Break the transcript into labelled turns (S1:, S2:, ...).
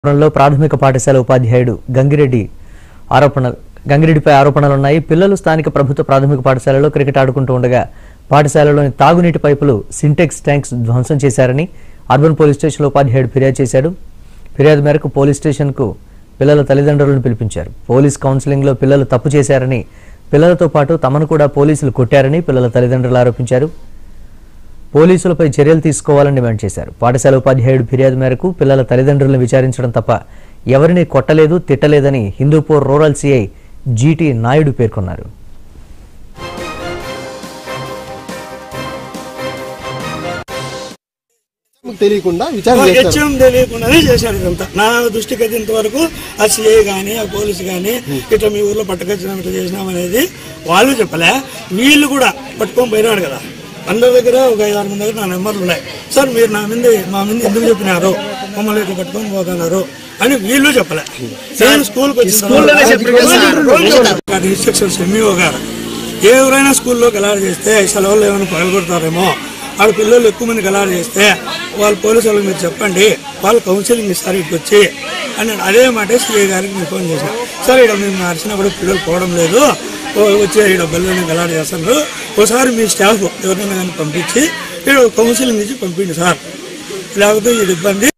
S1: లో ప్రాథమిక పాఠశాల ఉపాధ్యాయుడు గంగిరెడ్డి ఆరోపణ గంగిరెడ్డిపై ఆరోపణలున్నాయి పిల్లలు స్థానిక ప్రభుత్వ ప్రాథమిక పాఠశాలలో క్రికెట్ ఆడుకుంటూ ఉండగా పాఠశాలలోని తాగునీటి పైపులు సింటెక్స్ ట్యాంక్స్ ధ్వంసం చేశారని అర్బన్ పోలీస్ స్టేషన్లో ఉపాధ్యాయుడు ఫిర్యాదు చేశాడు ఫిర్యాదు మేరకు పోలీస్ స్టేషన్కు పిల్లల తల్లిదండ్రులను పిలిపించారు పోలీస్ కౌన్సిలింగ్లో పిల్లలు తప్పు చేశారని పిల్లలతో పాటు తమను కూడా పోలీసులు కొట్టారని పిల్లల తల్లిదండ్రులు ఆరోపించారు పోలీసులపై చర్యలు తీసుకోవాలని డిమాండ్ చేశారు పాఠశాల ఉపాధ్యాయుడు ఫిర్యాదు మేరకు పిల్లల తల్లిదండ్రులను విచారించడం తప్ప ఎవరిని కొట్టలేదు తిట్టలేదని Hindupur rural CI GT Naidu పేర్కొన్నారు
S2: మీకు తెలియకుండా విచారణ చేస్తారు
S3: హెచ్ఎం తెలియకుండానే చేశాడు ఇదంతా నా దృష్టికి అయితే ఇంతవరకు ఆ సిఐ కానీ ఆ పోలీసు కానీ ఇట్లా మీ ఊర్లో పట్టుకొచ్చినాం ఇట్లా చేసినాం అనేది వాళ్ళు చెప్పలే వీళ్ళు కూడా పట్టుకొని పోయినాడు కదా అందరి దగ్గర ఒక ఐదు ఆరు మంది దగ్గర నా నెంబర్లు ఉన్నాయి సార్ మీరు నా మీద మా మీద ఎందుకు చెప్పినారు మమ్మల్ని ఇట్లా పట్టుకొని పోతున్నారు అని వీళ్ళు చెప్పలే నేను స్కూల్కి వచ్చిన ఇన్స్ట్రక్షన్స్ ఎంఈఓ గారు ఎవరైనా స్కూల్లో గలాడ్ చేస్తే సెలవులు ఏమైనా పగలగొడతారేమో ఆడ పిల్లలు ఎక్కువ మంది గలాడ్ చేస్తే వాళ్ళ పోలీసు వాళ్ళకి మీరు చెప్పండి వాళ్ళు కౌన్సిలింగ్ ఇస్తారు ఇటు వచ్చి అని అదే మాట సిఐ గారికి నేను ఫోన్ చేశాను సార్ ఇక్కడ మేము నడిచినప్పుడు పిల్లలు పోవడం లేదు ఓ వచ్చి ఇక్కడ బెల్లని గలాడ్ చేస్తున్నారు ఒకసారి మీ స్టాఫ్ ఎవరినైనా కానీ పంపించి ఇక్కడ కౌన్సిలింగ్ ఇచ్చి పంపిండి సార్ లేకపోతే ఇది ఇబ్బంది